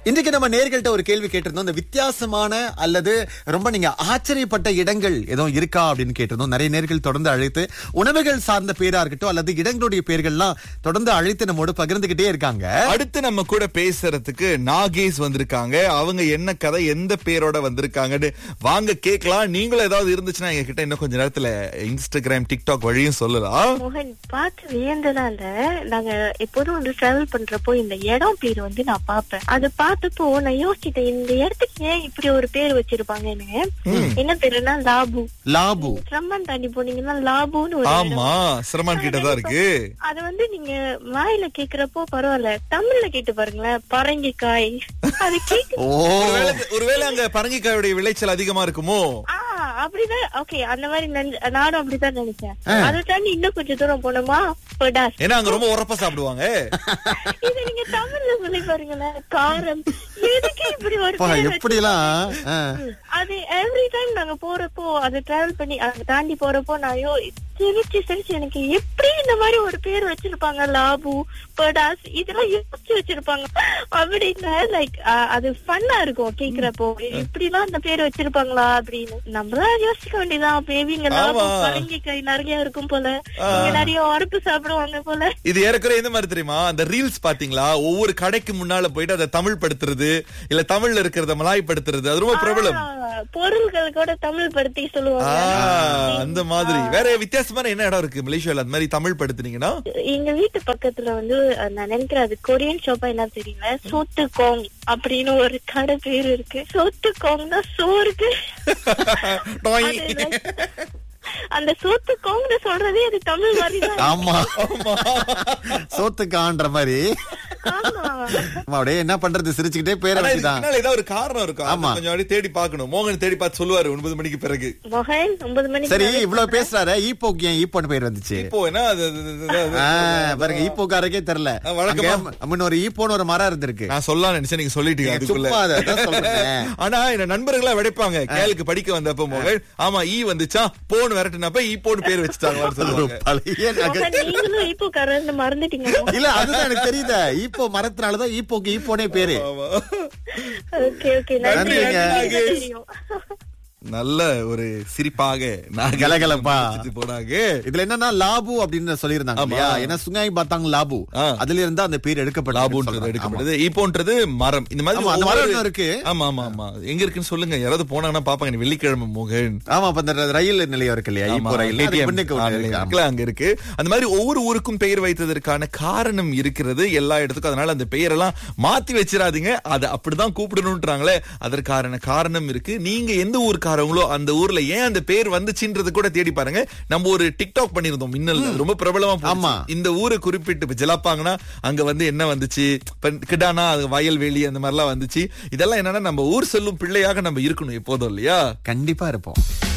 இன்றைக்கு நம்ம நேர்கள்ட்ட ஒரு கேள்வி கேட்டிருந்தோம் இந்த வித்தியாசமான அல்லது ரொம்ப நீங்க ஆச்சரியப்பட்ட இடங்கள் எதுவும் இருக்கா அப்படின்னு கேட்டிருந்தோம் நிறைய நேர்கள் தொடர்ந்து அழைத்து உணவுகள் சார்ந்த பேரா இருக்கட்டும் அல்லது இடங்களுடைய பேர்கள்லாம் தொடர்ந்து அழைத்து நம்மோடு பகிர்ந்துகிட்டே இருக்காங்க அடுத்து நம்ம கூட பேசுறதுக்கு நாகேஷ் வந்திருக்காங்க அவங்க என்ன கதை எந்த பேரோட வந்திருக்காங்கன்னு வாங்க கேட்கலாம் நீங்களும் ஏதாவது இருந்துச்சுன்னா எங்க கிட்ட இன்னும் கொஞ்ச நேரத்துல இன்ஸ்டாகிராம் டிக்டாக் வழியும் சொல்லலாம் மோகன் பார்த்து வியந்ததால நாங்க எப்போதும் வந்து டிராவல் பண்றப்போ இந்த இடம் பேர் வந்து நான் பாப்பேன் அது பார்த்தப்போ நான் யோசிச்சிட்டேன் இந்த இடத்துக்கு ஏன் இப்படி ஒரு பேர் வச்சிருப்பாங்கன்னு என்ன பேருன்னா லாபு லாபு சிரமம் தாண்டி போனீங்கன்னா லாபுன்னு ஒரு இடம். ஆமா சிரமான் கிட்ட தான் இருக்கு அது வந்து நீங்க வாயில கேக்குறப்போ பரவாயில்ல தமிழ்ல கேட்டு பாருங்களேன் பரங்கிக்காய் அது கேக்கு ஓ ஒருவேளை ஒருவேளை அங்க பரங்கிக்காயுடைய விளைச்சல் அதிகமா இருக்குமோ ஆ அப்படிதான் ஓகே அந்த மாதிரி நினை- நானும் அப்படிதான் நினைச்சேன் அதை தாண்டி இன்னும் கொஞ்சம் தூரம் போனோமா பொடாஸ் ஏன்னா அங்க ரொம்ப உரப்பா சாப்பிடுவாங்க இது நீங்க தமிழ்ல சொல்லி பாருங்களேன் காரம் எதுக்கு இப்படி ஒரு அப்பா, பேர் எப்படி எல்லாம் ஆ. வச்சு- அது எவ்ரி டைம் நாங்க போறப்போ அது டிராவல் பண்ணி அங்க தாண்டி போறப்போ நான் யோ சிரிச்சு சிரிச்சு எனக்கு எப்படி இந்த மாதிரி ஒரு பேர் வச்சிருப்பாங்க லாபு படாஸ் இதெல்லாம் யோசிச்சு வச்சிருப்பாங்க அப்படின்னு லைக் அது ஃபன்னா இருக்கும் கேக்குறப்போ இப்படி எல்லாம் இந்த பேர் வச்சிருப்பாங்களா அப்படின்னு நம்மளாம் யோசிக்க வேண்டியதான் பேபிங்க லாபு ஆமா. பரங்கிக்காய் நிறைய இருக்கும் போல இங்க நிறைய உரப்பு சாப்பிடுவாங்க போல இது ஏறக்குறைய எந்த மாதிரி தெரியுமா அந்த ரீல்ஸ் பாத்தீங்களா ஒவ்வொரு கடைக்கு முன்னால போயிட்டு அதை தமிழ் படுத்துறது இல்ல தமிழ்ல இருக்கிறத மலாய் படுத்துறது அது ரொம்ப பிரபலம் ஆ, பொருள்கள் கூட தமிழ் படுத்தி ஆ, சொல்லுவாங்க அந்த மாதிரி வேற வித்தியாசமான என்ன இடம் இருக்கு மலேசியால அந்த மாதிரி தமிழ் படுத்துனீங்கன்னா எங்க வீட்டு பக்கத்துல வந்து அஹ், நான் நினைக்கிறேன் அது கொரியன் ஷாப்பா என்ன தெரியல சோத்து கோங் அப்படின்னு ஒரு கடை பேர் இருக்கு சோத்து கோங்னா சோறுக்கு டொய். அது like- அந்த சோத்து கோங்னு சொல்றதே அது தமிழ் மாதிரி தான் ஆமா சோத்துக்கான்ற மாதிரி ஆமா ஆமா, அப்படியே என்ன பண்றது சிரிச்சுக்கிட்டே பேரை ஆனா இதுக்கு வச்சுதான் பின்னால ஏதாவது ஒரு காரணம் இருக்கும் ஆமா. ஆமா கொஞ்சம் அப்படியே தேடி பார்க்கணும் மோகன் தேடி பார்த்து சொல்லுவாரு ஒன்பது மணிக்கு பிறகு மொஹன் ஒன்பது மணிக்கு சரி மேல இவ்வளவு பேசுறாரு ஈப்போக்கு ஏன் ஈப்போன்னு பேர் வந்துச்சு இப்போ என்ன அது- அது- அது- அது- அது- ஆ, பாருங்க ஈப்போக்காரக்கே தெரியல ஆ, வழக்கமா- அங்க அம்மன் ஒரு ஈப்போன்னு ஒரு மரம் இருந்திருக்கு நான் சொல்லலாம் நினைச்சேன் நீங்க சொல்லிட்டீங்க அதுக்குள்ள சும்மா அதை அதான் சொல்றேன். ஆனா என்ன நண்பர்களா விடைப்பாங்க கேளுக்கு படிக்க வந்தப்ப மோகன் ஆமா ஈ வந்துச்சா போன் விரட்டுனப்ப ஈ போன் பேர் வச்சுட்டாங்களான்னு ஒரு சொல்லுவாங்க பழைய நகை மொஹன் நீங்களும் இப்போ கரண்ட் மறந்துட்டீங்க இல்ல அதுதான் எனக்கு தெரியுது ஈப்போ மரத்தினாலதான் ஈப்போக்கு ஈப்போனே பேரு ஆமா. ஓகே ஓகே நன்றி நன்றிங்க. நன்றி, தெரியும் நல்ல ஒரு சிரிப்பாக நாங்க கலகலப்பா. முடிச்சிட்டு போனாங்க இதுல என்னன்னா லாபு அப்படின்னு சொல்லியிருந்தாங்க ஆமா. இல்லையா ஏன்னா சுங்காய் பாத்தாங்க லாபு ஆ. அதுல இருந்தா அந்த பேர் எடுக்கப்பட்டது லாபுன்றது எடுக்கப்படுது இப்போன்றது மரம் இந்த மாதிரி ஆமா, அந்த மரம் ஒவ்வொரு- இன்னும் இருக்கு. ஆமா ஆமா ஆமா எங்க இருக்குன்னு சொல்லுங்க யாராவது போனாங்கன்னா பாப்பாங்க நீ வெள்ளிக்கிழமை மோகன் ஆமா அப்ப இந்த ரயில் நிலையம் இருக்கு இல்லையா ஆமா, ஈப்போ ரயில் அதுக்கு ATM முன்னுக்கு ஒண்ணு இருக்கு. ஆமா. இருக்குல்ல, அங்க இருக்கு அந்த மாதிரி ஒவ்வொரு ஊருக்கும் பெயர் வைத்ததற்கான காரணம் இருக்கிறது எல்லா இடத்துக்கும் அதனால அந்த பெயரெல்லாம் மாத்தி வச்சிடாதீங்க அதை அப்படிதான் கூப்பிடணும்ன்றாங்களே அதற்கான காரணம் இருக்கு நீங்க எந்த ஊருக்காரங்களோ அந்த ஊர்ல ஏன் அந்த பேர் வந்துச்சுன்றது கூட தேடி பாருங்க நம்ம ஒரு டிக்டாக் பண்ணிருந்தோம் மின்னல் அது ரொம்ப பிரபலமா போச்சு. ஆமா. இந்த ஊரை குறிப்பிட்டு இப்ப ஜலாப்பாங்கன்னா அங்க வந்து என்ன வந்துச்சு இப்ப கிடானா அது வயல்வெளி அந்த மாதிரிலாம் வந்துச்சு இதெல்லாம் என்னன்னா நம்ம ஊர் செல்லும் பிள்ளையாக நம்ம இருக்கணும் எப்போதும் இல்லையா கண்டிப்பா இருப்போம்